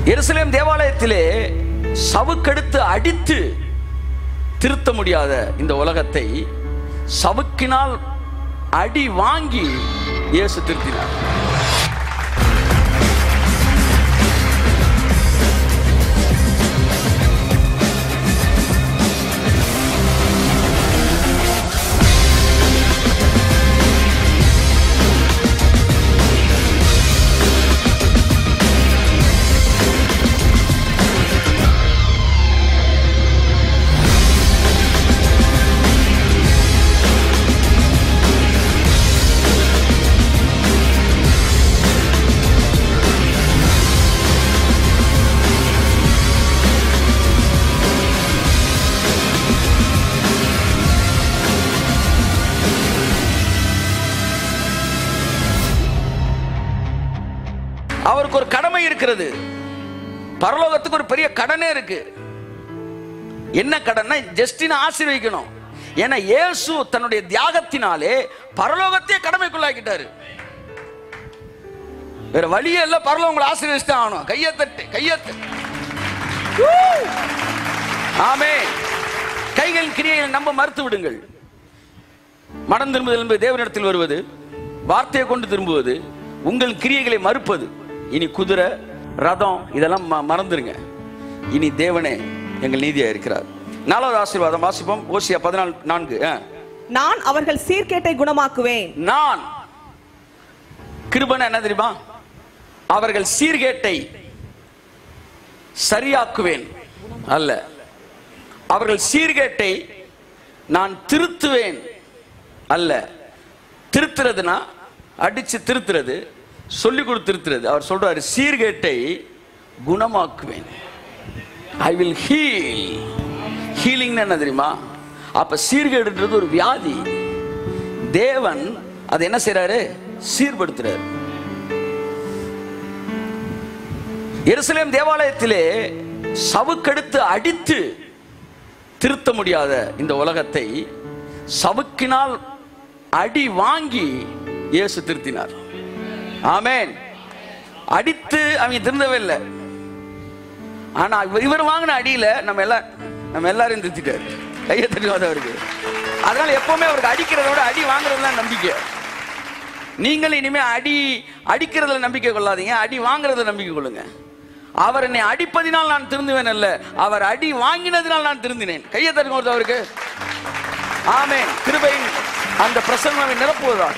எருசலேம் தேவாலயத்திலே சவுக்கெடுத்து அடித்து திருத்த முடியாத இந்த உலகத்தை சவுக்கினால் அடி வாங்கி இயேசு திருத்தினார் அவருக்கு ஒரு கடமை இருக்கிறது பரலோகத்துக்கு ஒரு பெரிய கடனே இருக்கு என்ன கடன்னா ஜஸ்டின் ஆசீர்வதிக்கணும் ஏன்னா இயேசு தன்னுடைய தியாகத்தினாலே பரலோகத்தையே கடமைக்குள்ளாக்கிட்டாரு வேற வழியே இல்ல பரலோகம் உங்களை ஆசீர்வதிச்சுட்டு ஆகணும் கையை தட்டு கையை தட்டு Woo! ஆமே கைகள் கிரியை நம்ப மறுத்து விடுங்கள் மனம் திரும்புதல் என்பது தேவனிடத்தில் வருவது வார்த்தையை கொண்டு திரும்புவது உங்கள் கிரியைகளை மறுப்பது இனி குதிரை ரதம் இதெல்லாம் ம- மறந்துருங்க இனி தேவனே எங்கள் நீதியா இருக்கிறார் நாலாவது ஆசீர்வாதம் வாசிப்போம் ஓசியா பதினாலு நான்கு ஆ. நான் அவர்கள் சீர்கேட்டை குணமாக்குவேன் நான் கிருபன என்ன தெரியுமா அவர்கள் சீர்கேட்டை சரியாக்குவேன் அல்ல அவர்கள் சீர்கேட்டை நான் திருத்துவேன் அல்ல திருத்துறதுனா அடிச்சு திருத்துறது சொல்லி கொடுத்து திருத்துறது அவர் சொல்றாரு சீர்கேட்டை குணமாக்குவேன் ஐ வில் ஹீல் ஹீலிங் என்ன தெரியுமா அப்ப சீர்கேடுன்றது ஒரு வியாதி தேவன் அதை என்ன செய்றாரு சீர்படுத்துறாரு எருசலேம் தேவாலயத்திலே சவுக்கெடுத்து அடித்து திருத்த முடியாத இந்த உலகத்தை சவுக்கினால் அடி வாங்கி இயேசு திருத்தினார் ஆமென் அடித்து அவங்க திருந்தவே இல்லை ஆனா இவர் இவர் வாங்கின அடியில நம்ம எல்லாம் நம்ம எல்லாரையும் திருத்திட்டாரு கையை தட்டுவாத அவருக்கு அதனால எப்பவுமே அவருக்கு அடிக்கிறத விட அடி வாங்குறது தான் நம்பிக்கை நீங்கள் இனிமே அடி அடிக்கிறதுல நம்பிக்கை கொள்ளாதீங்க அடி வாங்குறதுல நம்பிக்கை கொள்ளுங்க அவர் என்னை அடிப்பதினால் நான் திருந்துவேன் அல்ல அவர் அடி வாங்கினதினால் நான் திருந்தினேன் கையை தருங்க ஒருத்தர் அவருக்கு ஆமென் கிருபையின் அந்த பிரசன்னவை நிரப்புவதாக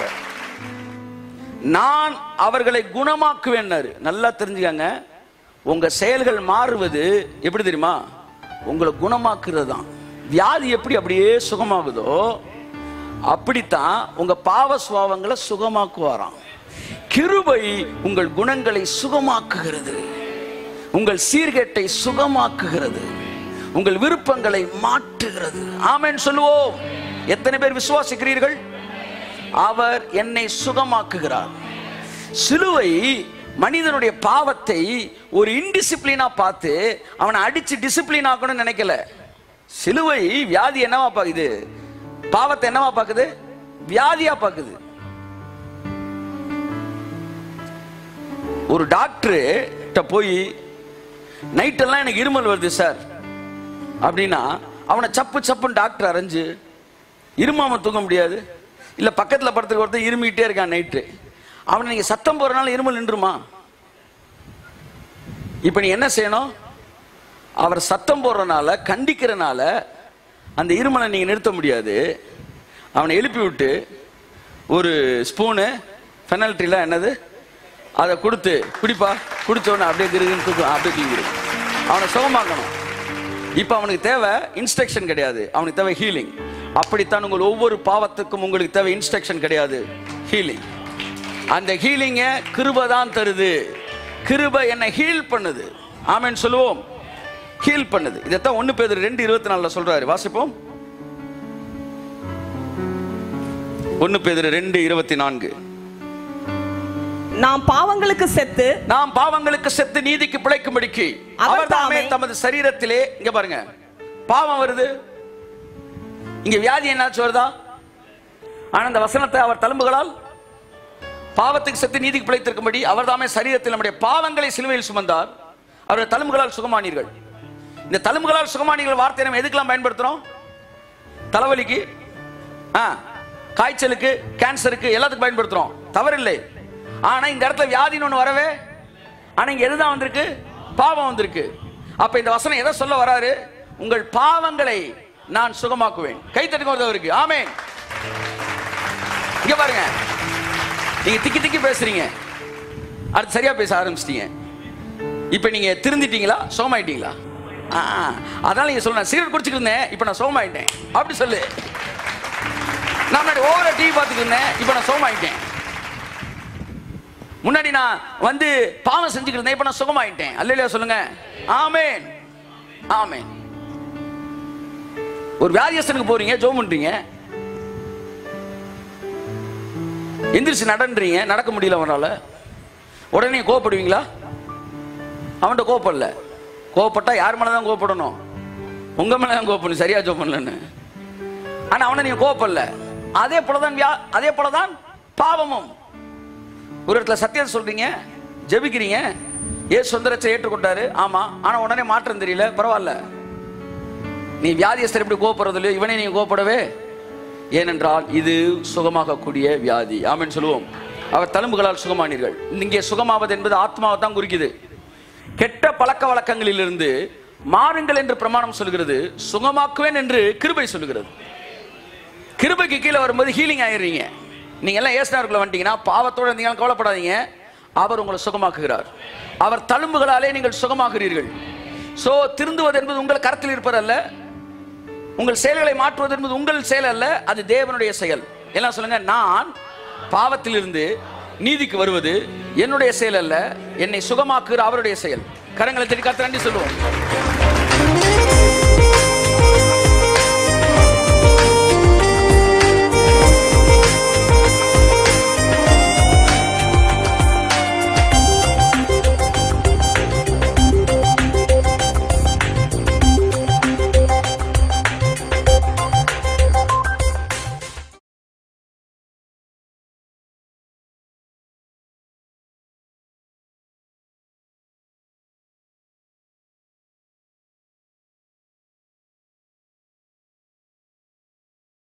நான் அவர்களை குணமாக்குவேன்னாரு நல்லா தெரிஞ்சுக்கங்க உங்க செயல்கள் மாறுவது எப்படி தெரியுமா உங்களை குணமாக்குறது தான் வியாதி எப்படி அப்படியே சுகமாகுதோ அப்படித்தான் உங்க பாவ சுவாவங்களை சுகமாக்குவாராம் கிருபை உங்கள் குணங்களை சுகமாக்குகிறது உங்கள் சீர்கேட்டை சுகமாக்குகிறது உங்கள் விருப்பங்களை மாற்றுகிறது ஆமென் சொல்லுவோம் எத்தனை பேர் விசுவாசிக்கிறீர்கள் அவர் என்னை சுகமாக்குகிறார் சிலுவை மனிதனுடைய பாவத்தை ஒரு இன்டிசிப்ளினா பார்த்து அவனை அடிச்சு டிசிப்ளின் ஆக்கணும்னு நினைக்கல சிலுவை வியாதி என்னவா பாக்குது பாவத்தை என்னவா பாக்குது வியாதியா பாக்குது ஒரு டாக்டர் போய் நைட்டெல்லாம் எனக்கு இருமல் வருது சார் அப்படின்னா அவனை சப்பு சப்புன்னு டாக்டர் அரைஞ்சு இருமாம தூங்க முடியாது இல்ல பக்கத்துல படுத்துக்க ஒருத்தன் இருமிக்கிட்டே இருக்கான் நைட்டு அவனை நீங்க சத்தம் போறனால இருமல் நின்றுமா இப்ப நீ என்ன செய்யணும் அவர் சத்தம் போடுறனால கண்டிக்கிறனால அந்த இருமலை நீங்க நிறுத்த முடியாது அவனை எழுப்பி விட்டு ஒரு ஸ்பூனு ஃபெனல்ட்டிலாம் என்னது அதை கொடுத்து குடிப்பா குடிச்ச உடனே அப்படியே கிருகுன்னு தூக்கம் அப்படியே தூங்கிடும் அவனை சுகமாக்கணும் இப்போ அவனுக்கு தேவை இன்ஸ்ட்ரக்ஷன் கிடையாது அவனுக்கு தேவை ஹீலிங் அப்படித்தான் உங்கள் ஒவ்வொரு பாவத்துக்கும் உங்களுக்கு தேவை இன்ஸ்ட்ரக்ஷன் கிடையாது ஹீலிங் அந்த ஹீலிங்கை கிருபை தான் தருது கிருபை என்னை ஹீல் பண்ணுது ஆமென் சொல்லுவோம் ஹீல் பண்ணுது இதைத்தான் ஒன்று பேர் ரெண்டு இருபத்தி நாலுல சொல்றாரு வாசிப்போம் ஒன்று பேர் ரெண்டு இருபத்தி நான்கு நாம் பாவங்களுக்கு செத்து நாம் பாவங்களுக்கு செத்து நீதிக்கு பிழைக்கும்படிக்கு அவர் அவர் தாமே தாமே தமது சரீரத்திலே இங்க பாருங்க பாவம் வருது இங்க வியாதி என்னாச்சு வருதா ஆனா அந்த வசனத்தை அவர் தழும்புகளால் பாவத்துக்கு செத்து நீதிக்கு பிழைத்திருக்கும்படி அவர் தாமே சரீரத்தில் நம்முடைய பாவங்களை சிலுவையில் சுமந்தார் அவருடைய தழும்புகளால் சுகமானீர்கள் இந்த தழும்புகளால் சுகமானீர்கள் வார்த்தையை நம்ம எதுக்கெல்லாம் பயன்படுத்துறோம் தலைவலிக்கு ஆ, காய்ச்சலுக்கு கேன்சருக்கு எல்லாத்துக்கும் பயன்படுத்துறோம் தவறில்லை ஆனா இந்த இடத்துல வியாதின்னு ஒண்ணு வரவே ஆனா இங்க எதுதான் வந்திருக்கு பாவம் வந்திருக்கு அப்ப இந்த வசனம் எதை சொல்ல வராரு உங்கள் பாவங்களை நான் சுகமாக்குவேன் கை தட்டுங்க ஒருத்தவருக்கு ஆமென் இங்க பாருங்க நீங்க திக்கி திக்கி பேசுறீங்க அடுத்து சரியா பேச ஆரம்பிச்சிட்டீங்க இப்ப நீங்க திருந்திட்டீங்களா சோமாயிட்டீங்களா ஆ, அதனால நீங்க சொல்லுங்க சிகரெட் குடிச்சிட்டு இருந்தேன் இப்ப நான் சோமாயிட்டேன் அப்படி சொல்லு நான் முன்னாடி ஓவர டிவி பார்த்துட்டு இருந்தேன் இப்ப நான் சோமாயிட்டேன் முன்னாடி நான் வந்து பாவம் செஞ்சுக்கிட்டு இருந்தேன் இப்ப நான் சுகமாயிட்டேன் அல்லையா சொல்லுங்க ஆமென் ஆமென் ஒரு வியாதியஸ்தனுக்கு போறீங்க ஜோம் பண்றீங்க எந்திரிச்சு நடன்றீங்க நடக்க முடியல அவனால உடனே கோவப்படுவீங்களா அவன்கிட்ட கோவப்படல கோவப்பட்டா யார் மேல தான் கோவப்படணும் உங்க மேல தான் கோவப்படணும் சரியா ஜோம் பண்ணலன்னு ஆனா அவனை நீங்க கோவப்படல அதே போலதான் வியா அதே போலதான் பாவமும் ஒரு இடத்துல சத்தியம் சொல்றீங்க ஜெபிக்கிறீங்க ஏ சுந்தரத்தை ஏற்றுக்கொண்டாரு ஆமா ஆனா உடனே மாற்றம் தெரியல பரவாயில்ல நீ வியாதியஸ்தர் எப்படி கோவப்படுறது இல்லையோ இவனை நீங்க கோவப்படவே ஏனென்றால் இது சுகமாகக்கூடிய வியாதி ஆமென் சொல்லுவோம் அவர் தழும்புகளால் சுகமானீர்கள் இங்கே சுகமாவது என்பது ஆத்மாவை தான் குறிக்குது கெட்ட பழக்க வழக்கங்களிலிருந்து மாறுங்கள் என்று பிரமாணம் சொல்கிறது சுகமாக்குவேன் என்று கிருபை சொல்லுகிறது கிருபைக்கு கீழே வரும்போது ஹீலிங் ஆயிடுறீங்க நீங்க எல்லாம் ஏசுனாருக்குள்ள வந்துட்டீங்கன்னா பாவத்தோட இருந்தீங்கன்னா கவலைப்படாதீங்க அவர் உங்களை சுகமாக்குகிறார் அவர் தழும்புகளாலே நீங்கள் சுகமாகிறீர்கள் சோ திருந்துவது என்பது உங்கள் கரத்தில் இருப்பதல்ல உங்கள் செயல்களை மாற்றுவது என்பது உங்கள் செயல் அல்ல அது தேவனுடைய செயல் எல்லாம் சொல்லுங்க நான் பாவத்திலிருந்து நீதிக்கு வருவது என்னுடைய செயல் அல்ல என்னை சுகமாக்குகிற அவருடைய செயல் கரங்களை திருக்கத்து நன்றி சொல்லுவோம்